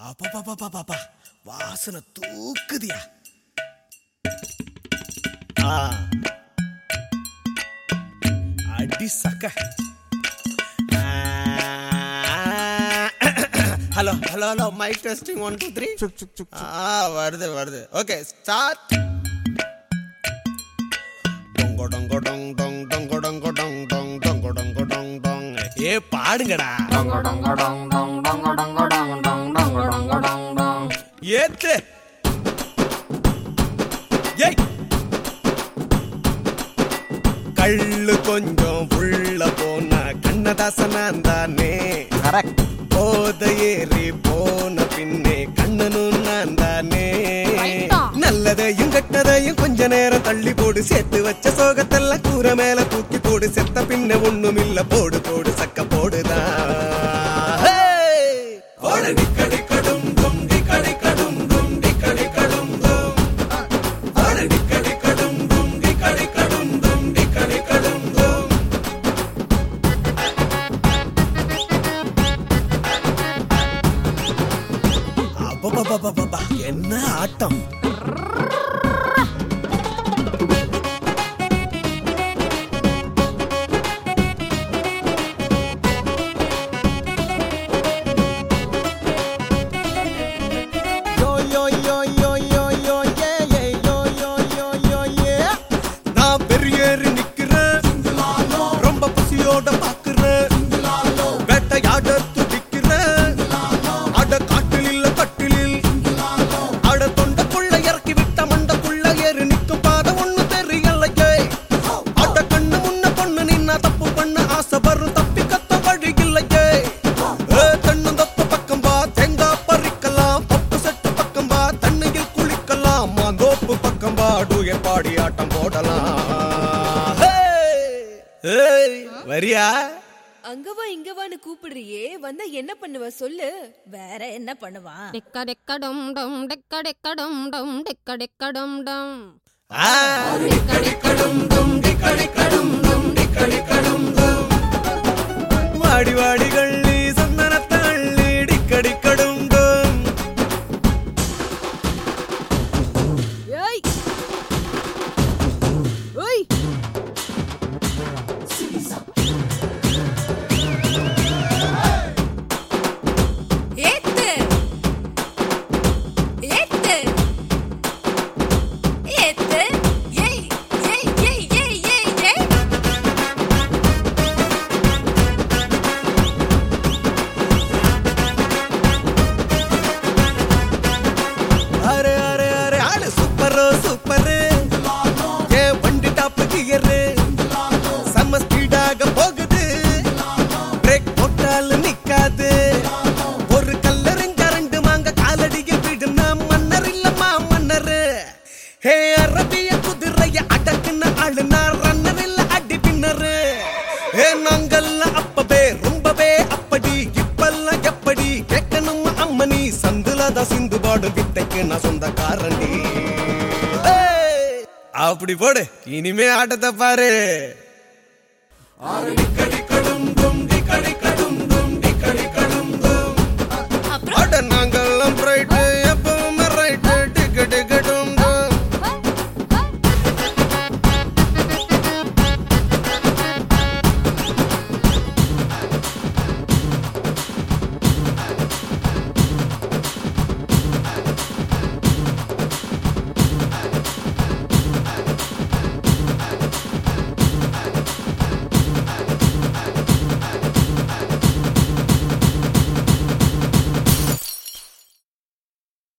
அப்பா வாசனை தூக்குதியா ஆ. அடி சக்க ஆ. Hello hello hello mike testing one two three ஆ வருது வருது ஓகே ஸ்டார்ட் டொங்கோ டொங்கோ டொங் டொங் டொங்கோ டொங்கோ டொங் டொங் டொங்கோ டொங்கோ டொங் டொங் ஏ பாடுங்கடா ஏத்து ஏய் கள்ளு கொஞ்சம் உள்ள போன கண்ணதாசனான் தானே கரெக்ட் போத ஏறி போன பின்னே கண்ணனும் நான் தானே நல்லதையும் கெட்டதையும் கொஞ்ச நேரம் தள்ளி போடு சேர்த்து வச்ச சோகத்தெல்லாம் கூரை மேல தூக்கி போடு செத்த பின்ன ஒண்ணும் இல்ல போடு போடு சக்க போடுதான் போடு டிக்கடி கடும் டும் டிக்கடி கடும் டும் டிக்கடி கடும் டும் போடு டிக்கடி கடும் டும் டிக்கடி கடும் டும் டிக்கடி கடும் டும் அப்பப்பப்பப்பப்பா, என்ன ஆட்டம் யோ, யோ, யோ, யோ, யோ, யோ, ஏ, ஏ, யோ, யோ, யோ, யோ, ஏ. நான் பெரியேறி நிக்கிறேன் ரொம்ப பசியோட பாக்குறேன் வேட்டையாட துடிக்கிறேன் அட காட்டில் இல்ல கட்டிலில் அட தொண்டக்குள்ள இறக்கி விட்ட மண்டக்குள்ள ஏறி நிக்கும் பாத ஒண்ணு தெரியலையே அட கண்ணு முன்ன பொண்ணு நின்னா தப்பு பண்ண ஆசை வரும் தப்பி கத்த வழி இல்லையே ஏ, தென்னந்தோப்பு பக்கம் வா தேங்காய் பறிக்கலாம் பப்பு செட்டு பக்கம் வா தண்ணியில் குளிக்கலாம் மாந்தோப்பு பக்கம் வா டூயர் பாடி ஆட்டம் போடலாம் ஹே! ஏய், வரியா அங்கவா இங்கவான்னு கூப்பிடுறியே வந்தா என்ன பண்ணுவ சொல்லு வேற என்ன பண்ணுவான் டெக்க டெக்க டம் டம் டெக்க டெக்க டம் டம் டெக்க டெக்க டம் டம் ஆ. வாடி வாடி கள்ளி சந்தனத்தள்ளி டிக்கடி கடுங்கும் ஏய் ஓய் ஏத்து ஏத்து ஏத்து ஏய் ஏய் ஏய் ஏய் ஏய் ஏய் அரே அரே அரே ஆளு சூப்பரோ சூப்பரு ஏ வண்டி டாப் கியரு செம்ம ஸ்பீடாக போகுது பிரேக் போட்டாலும் நிக்காது ஒரு கல்லறிஞ்ச ரெண்டு மாங்க காலடியில் விடுனா மன்னர் இல்லம்மா மன்னரு ஹே அரபிய குதிரைய அடக்குன ஆளுனா ரன்னர் இல்ல அடி பின்னரு ஏ நாங்கெல்லாம் அப்பவே ரொம்பவே அப்படி இப்பெல்லாம் எப்படி கேட்கணும் அம்மனி சந்துலதான் சிந்து பாடு வித்தைக்கு நான் சொந்தக்காரண்டி ஏய், அப்படி போடு இனிமே ஆட்டத்தை பாரு ஆறு டிக்கடி கடும்